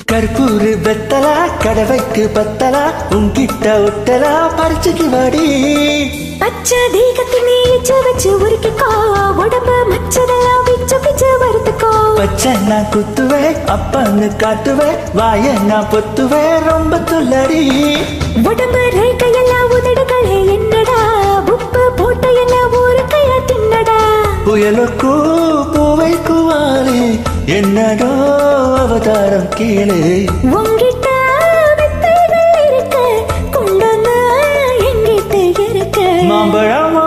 கற்பூரு வெத்தலா கடவைக்கு பத்தலா உங்கிட்ட ஒட்டலா பறிச்சுக்கு வாடி பச்சை தீகத்தை நீ இச்சு வச்சு உருக்கிக்கோ உடம்பு மச்சதெல்லாம் பிச்சு பிச்சு வறுத்துக்கோ பச்சை நான் குத்துவேன் அப்பன்னு காட்டுவேன் வாய நான் பொத்துவேன் ரொம்ப துள்ளடி உடம்பு ரேக்கையெல்லாம் உதடுகளே என்னடா உப்பு போட்ட எல்லாம் ஒரு கையா தின்னடா புயலுக்கு பூவை குவாலே என்னடோ அவதாரம் கீழே உங்கிட்ட வித்தைகள் இருக்கு கொண்டு வந்து எங்கிட்ட இருக்கு மாம்பழமா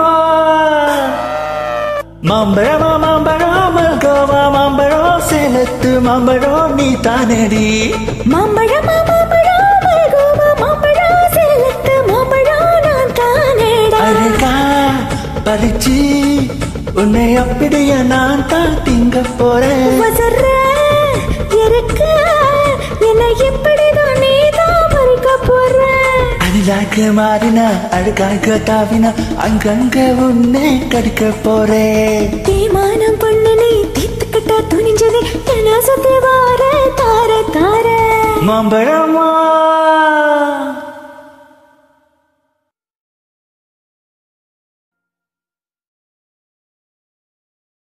மாம்பழமா மாம்பழம் மல்கோவா மாம்பழம் சேலத்து மாம்பழம் நீ தானடி மாம்பழமா மாம்பழம் மல்கோவா மாம்பழம் சேலத்து மாம்பழம் நான் தானேடா அழகா பறிச்சு உன்னை அப்படியே நான் தான் திங்க போறேன் வசர்ற இருக்கு என்னை இப்படிதான் நீதான் மறுக்க போற அணிலாக மாறினா அழகாக தாவினா அங்கங்க உன்னை கடிக்க போறேன் தீமானம் பண்ண நீ தீத்துக்கிட்டா துணிஞ்சது என்ன சுத்தி வார தார தார மாம்பழமா